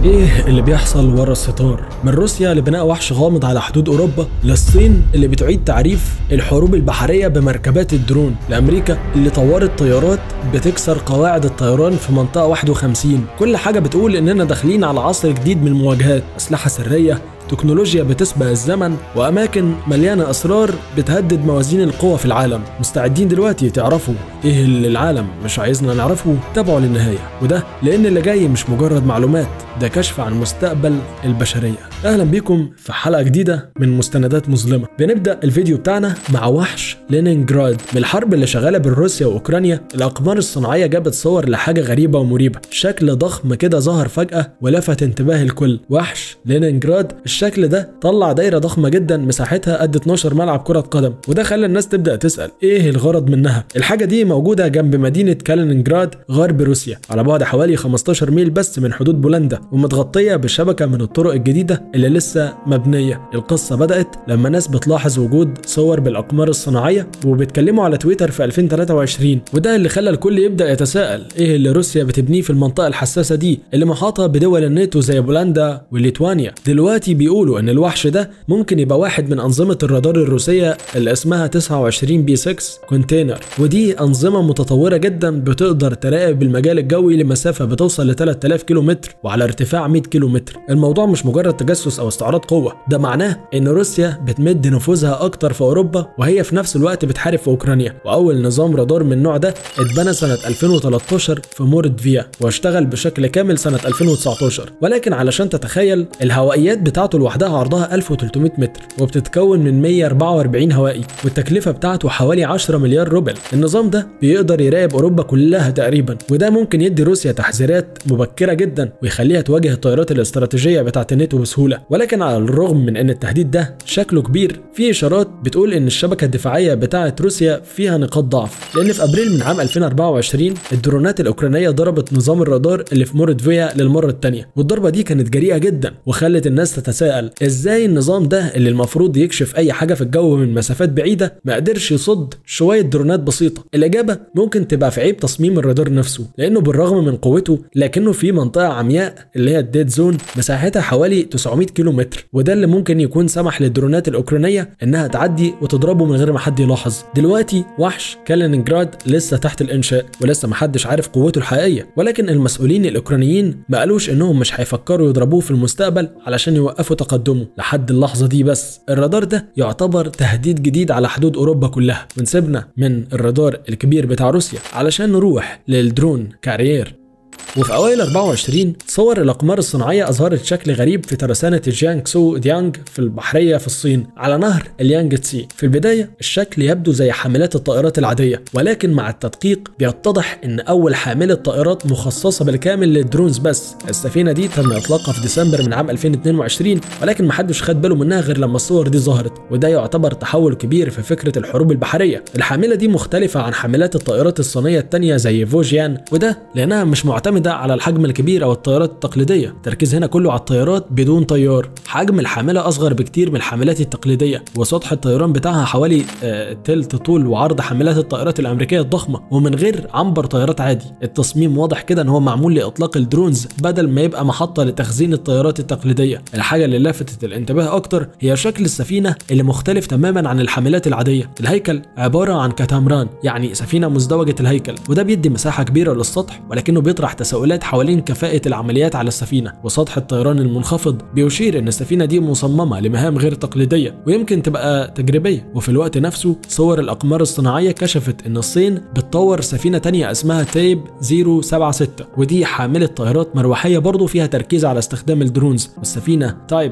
ايه اللي بيحصل ورا الستار من روسيا لبناء وحش غامض على حدود اوروبا للصين اللي بتعيد تعريف الحروب البحريه بمركبات الدرون لامريكا اللي طورت طيارات بتكسر قواعد الطيران في منطقه 51 كل حاجه بتقول اننا داخلين على عصر جديد من المواجهات اسلحه سريه تكنولوجيا بتسبق الزمن وأماكن مليانة أسرار بتهدد موازين القوى في العالم مستعدين دلوقتي تعرفوا إيه اللي العالم مش عايزنا نعرفه تابعوا للنهاية وده لأن اللي جاي مش مجرد معلومات ده كشف عن مستقبل البشرية أهلا بيكم في حلقة جديدة من مستندات مظلمة بنبدأ الفيديو بتاعنا مع وحش لينينجراد من الحرب اللي شغالة بين روسيا وأوكرانيا الأقمار الصناعية جابت صور لحاجة غريبة ومريبة شكل ضخم كده ظهر فجأة ولفت انتباه الكل وحش لينينجراد الشكل ده طلع دايرة ضخمة جدا مساحتها قد 12 ملعب كرة قدم وده خلى الناس تبدأ تسأل ايه الغرض منها الحاجة دي موجودة جنب مدينة كالينينجراد غرب روسيا على بعد حوالي 15 ميل بس من حدود بولندا ومتغطية بشبكة من الطرق الجديدة اللي لسه مبنية القصة بدأت لما ناس بتلاحظ وجود صور بالأقمار الصناعية وبيتكلموا على تويتر في 2023 وده اللي خلى الكل يبدأ يتساءل ايه اللي روسيا بتبنيه في المنطقة الحساسة دي اللي محاطة بدول الناتو زي بولندا وليتوانيا دلوقتي بيقولوا ان الوحش ده ممكن يبقى واحد من أنظمة الرادار الروسية اللي اسمها 29 بي 6 كونتينر ودي أنظمة متطورة جدا بتقدر تراقب المجال الجوي لمسافة بتوصل ل 3000 كيلو متر وعلى ارتفاع 100 كيلو متر الموضوع مش مجرد تجسس او استعراض قوه ده معناه ان روسيا بتمد نفوذها اكتر في اوروبا وهي في نفس الوقت بتحارب في اوكرانيا واول نظام رادار من النوع ده اتبنى سنه 2013 في موردفيا واشتغل بشكل كامل سنه 2019 ولكن علشان تتخيل الهوائيات بتاعته لوحدها عرضها 1300 متر وبتتكون من 144 هوائي والتكلفه بتاعته حوالي 10 مليار روبل النظام ده بيقدر يراقب اوروبا كلها تقريبا وده ممكن يدي روسيا تحذيرات مبكره جدا ويخليها تواجه الطيارات الاستراتيجيه بتاعه الناتو بسهوله ولكن على الرغم من ان التهديد ده شكله كبير في اشارات بتقول ان الشبكه الدفاعيه بتاعه روسيا فيها نقاط ضعف لان في ابريل من عام 2024 الدرونات الاوكرانيه ضربت نظام الرادار اللي في موردفيا للمره الثانيه والضربه دي كانت جريئه جدا وخلت الناس تتساءل ازاي النظام ده اللي المفروض يكشف اي حاجه في الجو من مسافات بعيده ما قدرش يصد شويه درونات بسيطه الاجابه ممكن تبقى في عيب تصميم الرادار نفسه لانه بالرغم من قوته لكنه في منطقه عمياء اللي هي الديد زون مساحتها حوالي 900 كيلو متر وده اللي ممكن يكون سمح للدرونات الاوكرانيه انها تعدي وتضربه من غير ما حد يلاحظ دلوقتي وحش كالينينجراد لسه تحت الانشاء ولسه محدش عارف قوته الحقيقيه ولكن المسؤولين الاوكرانيين ما قالوش انهم مش هيفكروا يضربوه في المستقبل علشان يوقفوا تقدمه لحد اللحظه دي بس الرادار ده يعتبر تهديد جديد على حدود اوروبا كلها ونسيبنا من الرادار الكبير بتاع روسيا علشان نروح للدرون كارير وفي أوائل 24 صور الأقمار الصناعية أظهرت شكل غريب في ترسانة جيانغسو ديانج في البحرية في الصين على نهر اليانج تسي في البداية الشكل يبدو زي حاملات الطائرات العادية ولكن مع التدقيق بيتضح إن أول حاملة طائرات مخصصة بالكامل للدرونز بس السفينة دي تم إطلاقها في ديسمبر من عام 2022 ولكن محدش خد باله منها غير لما الصور دي ظهرت وده يعتبر تحول كبير في فكرة الحروب البحرية الحاملة دي مختلفة عن حاملات الطائرات الصينية التانية زي فوجيان وده لأنها مش معتمدة على الحجم الكبير او الطيارات التقليديه التركيز هنا كله على الطيارات بدون طيار حجم الحامله اصغر بكتير من الحاملات التقليديه وسطح الطيران بتاعها حوالي آه تلت طول وعرض حاملات الطائرات الامريكيه الضخمه ومن غير عنبر طيارات عادي التصميم واضح كده ان هو معمول لاطلاق الدرونز بدل ما يبقى محطه لتخزين الطيارات التقليديه الحاجه اللي لفتت الانتباه اكتر هي شكل السفينه اللي مختلف تماما عن الحاملات العاديه الهيكل عباره عن كاتامران يعني سفينه مزدوجه الهيكل وده بيدي مساحه كبيره للسطح ولكنه بيطرح تساؤلات حوالين كفاءة العمليات على السفينة وسطح الطيران المنخفض بيشير ان السفينة دي مصممة لمهام غير تقليدية ويمكن تبقى تجريبية وفي الوقت نفسه صور الأقمار الصناعية كشفت ان الصين بتطور سفينة تانية اسمها تيب 076 ودي حاملة طائرات مروحية برضه فيها تركيز على استخدام الدرونز والسفينة تايب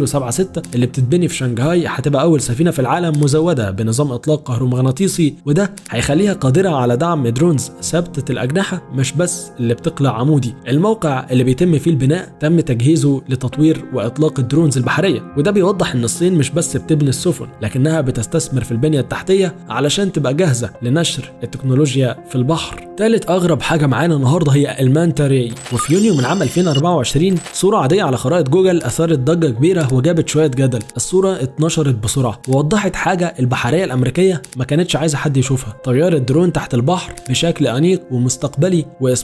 076 اللي بتتبني في شنغهاي هتبقى أول سفينة في العالم مزودة بنظام إطلاق كهرومغناطيسي وده هيخليها قادرة على دعم درونز ثابتة الأجنحة مش بس اللي بتقلع عمودي الموقع اللي بيتم فيه البناء تم تجهيزه لتطوير واطلاق الدرونز البحريه وده بيوضح ان الصين مش بس بتبني السفن لكنها بتستثمر في البنيه التحتيه علشان تبقى جاهزه لنشر التكنولوجيا في البحر تالت اغرب حاجه معانا النهارده هي المانتا راي وفي يونيو من عام 2024 صوره عاديه على خرائط جوجل اثارت ضجه كبيره وجابت شويه جدل الصوره اتنشرت بسرعه ووضحت حاجه البحريه الامريكيه ما كانتش عايزه حد يشوفها طياره درون تحت البحر بشكل انيق ومستقبلي واسمها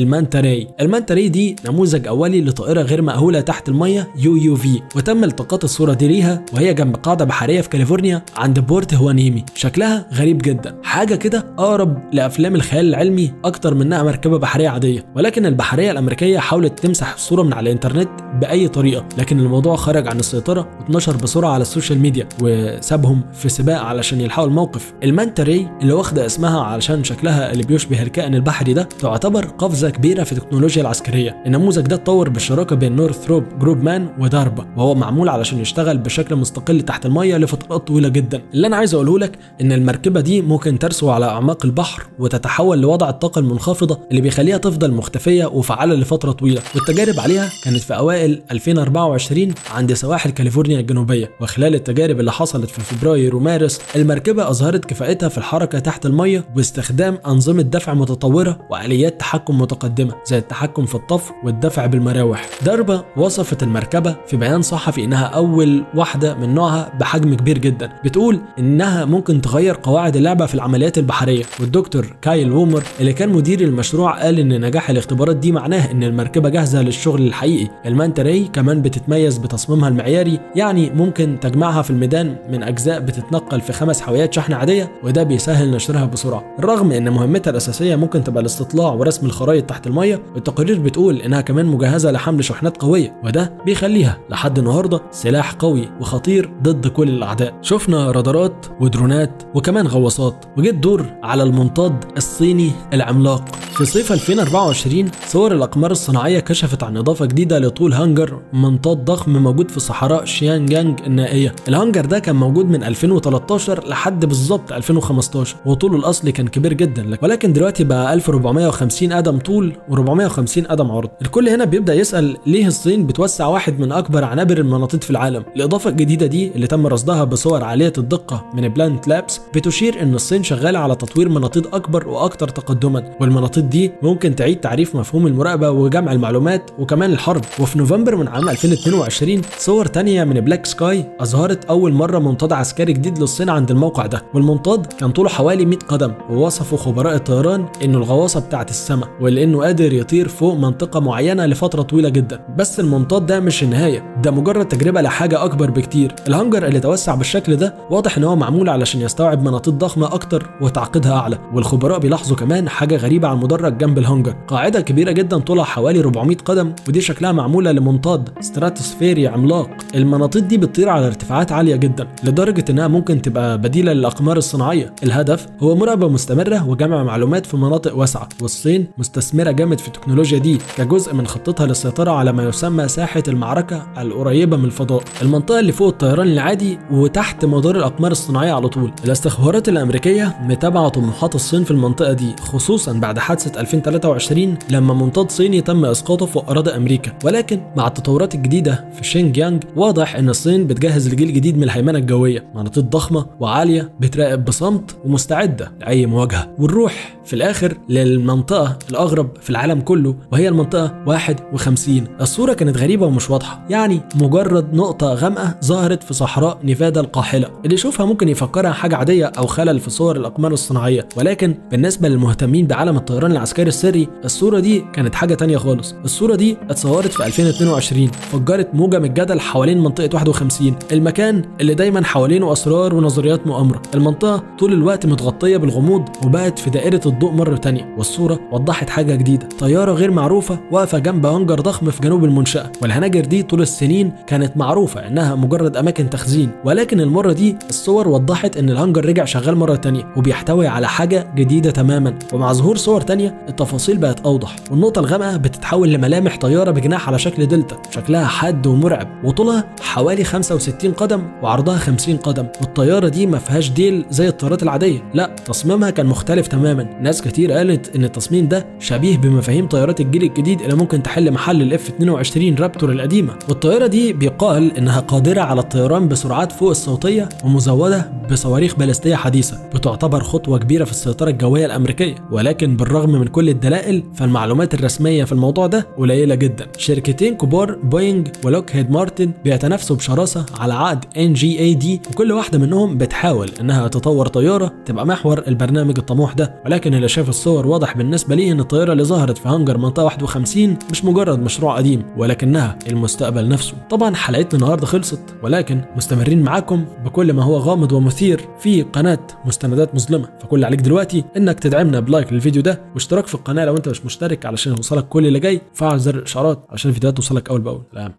المانتا راي المانتا راي دي نموذج اولي لطائره غير مأهوله تحت الميه يو يو في وتم التقاط الصوره دي ليها وهي جنب قاعده بحريه في كاليفورنيا عند بورت هوانيمي شكلها غريب جدا حاجه كده اقرب لافلام الخيال العلمي اكتر منها مركبه بحريه عاديه ولكن البحريه الامريكيه حاولت تمسح الصوره من على الانترنت باي طريقه لكن الموضوع خرج عن السيطره واتنشر بسرعه على السوشيال ميديا وسابهم في سباق علشان يلحقوا الموقف المانتا راي اللي واخده اسمها علشان شكلها اللي بيشبه الكائن البحري ده تعتبر قفزه كبيره في التكنولوجيا العسكريه النموذج ده اتطور بالشراكه بين نورثروب جروب مان وداربا وهو معمول علشان يشتغل بشكل مستقل تحت الميه لفترات طويله جدا اللي انا عايز اقوله لك ان المركبه دي ممكن ترسو على اعماق البحر وتتحول لوضع الطاقه المنخفضه اللي بيخليها تفضل مختفيه وفعاله لفتره طويله والتجارب عليها كانت في اوائل 2024 عند سواحل كاليفورنيا الجنوبيه وخلال التجارب اللي حصلت في فبراير ومارس المركبه اظهرت كفاءتها في الحركه تحت الميه باستخدام انظمه دفع متطوره واليات تحكم متقدمه زي التحكم في الطفو والدفع بالمراوح داربا وصفت المركبه في بيان صحفي انها اول واحده من نوعها بحجم كبير جدا بتقول انها ممكن تغير قواعد اللعبه في العمليات البحريه والدكتور كايل وومر اللي كان مدير المشروع قال ان نجاح الاختبارات دي معناه ان المركبه جاهزه للشغل الحقيقي المانتا راي كمان بتتميز بتصميمها المعياري يعني ممكن تجمعها في الميدان من اجزاء بتتنقل في خمس حاويات شحن عاديه وده بيسهل نشرها بسرعه رغم ان مهمتها الاساسيه ممكن تبقى الاستطلاع ورسم الخرائط تحت الميه التقارير بتقول انها كمان مجهزه لحمل شحنات قويه وده بيخليها لحد النهارده سلاح قوي وخطير ضد كل الاعداء شفنا رادارات ودرونات وكمان غواصات وجيت دور على المنطاد الصيني العملاق في صيف 2024 صور الاقمار الصناعيه كشفت عن اضافه جديده لطول هانجر منطاد ضخم موجود في صحراء شيانجانج النائيه الهانجر ده كان موجود من 2013 لحد بالظبط 2015 وطوله الاصلي كان كبير جدا ولكن دلوقتي بقى 1450 قدم طول و450 قدم عرض الكل هنا بيبدا يسال ليه الصين بتوسع واحد من اكبر عنابر المناطيد في العالم الاضافه الجديده دي اللي تم رصدها بصور عاليه الدقه من بلانت لابس بتشير ان الصين شغاله على تطوير مناطيد اكبر واكثر تقدما والمناطيد دي ممكن تعيد تعريف مفهوم المراقبه وجمع المعلومات وكمان الحرب وفي نوفمبر من عام 2022 صور تانية من بلاك سكاي اظهرت اول مره منطاد عسكري جديد للصين عند الموقع ده والمنطاد كان طوله حوالي 100 قدم ووصفوا خبراء الطيران انه الغواصه بتاعت السماء ولانه قادر يطير فوق منطقه معينه لفتره طويله جدا بس المنطاد ده مش النهايه ده مجرد تجربه لحاجه اكبر بكتير الهانجر اللي توسع بالشكل ده واضح ان هو معمول علشان يستوعب مناطيد ضخمه اكتر وتعقيدها اعلى والخبراء بيلاحظوا كمان حاجه غريبه على المدرج جنب الهانجر قاعده كبيره جدا طولها حوالي 400 قدم ودي شكلها معموله لمنطاد ستراتوسفيري عملاق المناطيد دي بتطير على ارتفاعات عاليه جدا لدرجه انها ممكن تبقى بديله للاقمار الصناعيه الهدف هو مراقبه مستمره وجمع معلومات في مناطق واسعه والصين مستثمره جامد في التكنولوجيا دي كجزء من خطتها للسيطره على ما يسمى ساحه المعركه القريبه من الفضاء المنطقه اللي فوق الطيران العادي وتحت مدار الاقمار الصناعيه على طول الاستخبارات الامريكيه متابعه طموحات الصين في المنطقه دي خصوصا بعد حادثه 2023 لما منطاد صيني تم اسقاطه فوق اراضي امريكا ولكن مع التطورات الجديده في شينج يانج واضح ان الصين بتجهز لجيل جديد من الهيمنه الجويه مناطيد ضخمه وعاليه بتراقب بصمت ومستعده لاي مواجهه ونروح في الاخر للمنطقه الاغرب في العالم كله وهي المنطقه 51 الصوره كانت غريبه ومش واضحه يعني مجرد نقطه غامقه ظهرت في صحراء نيفادا القاحله اللي يشوفها ممكن يفكرها حاجه عاديه او خلل في صور الاقمار الصناعيه ولكن بالنسبه للمهتمين بعالم الطيران العسكري السري الصوره دي كانت حاجه تانية خالص الصوره دي اتصورت في 2022 فجرت موجه من الجدل حوالين منطقه 51 المكان اللي دايما حوالينه اسرار ونظريات مؤامره المنطقه طول الوقت متغطيه بالغموض وبقت في دائره الضوء مره تانية والصوره وضحت حاجه جديده طياره غير معروفه واقفه جنب هنجر ضخم في جنوب المنشاه والهناجر دي طول السنين كانت معروفه انها مجرد اماكن تخزين ولكن المره دي الصور وضحت ان الهنجر رجع شغال مره تانية وبيحتوي على حاجه جديده تماما ومع ظهور صور تانية التفاصيل بقت اوضح والنقطه الغامقه بتتحول لملامح طياره بجناح على شكل دلتا شكلها حاد ومرعب وطولها حوالي 65 قدم وعرضها 50 قدم والطياره دي ما فيهاش ديل زي الطيارات العاديه لا تصميمها كان مختلف تماما ناس كتير قالت ان التصميم ده شبيه بمفاهيم طيارات الجيل الجديد اللي ممكن تحل محل الاف 22 رابتور القديمه والطياره دي بيقال انها قادره على الطيران بسرعات فوق الصوتيه ومزوده بصواريخ باليستيه حديثه بتعتبر خطوه كبيره في السيطره الجويه الامريكيه ولكن بالرغم من كل الدلائل فالمعلومات الرسميه في الموضوع ده قليله جدا شركتين كبار بوينج ولوك هيد مارتن بيتنافسوا بشراسه على عقد ان جي اي دي وكل واحده منهم بتحاول انها تطور طياره تبقى محور البرنامج الطموح ده ولكن اللي شاف الصور واضح بالنسبه ليه ان الطياره الكاميرا اللي ظهرت في هانجر منطقة 51 مش مجرد مشروع قديم ولكنها المستقبل نفسه طبعا حلقتنا النهارده خلصت ولكن مستمرين معاكم بكل ما هو غامض ومثير في قناة مستندات مظلمة فكل اللي عليك دلوقتي انك تدعمنا بلايك للفيديو ده واشتراك في القناة لو انت مش مشترك علشان يوصلك كل اللي جاي فعل زر الاشعارات عشان الفيديوهات توصلك اول باول سلام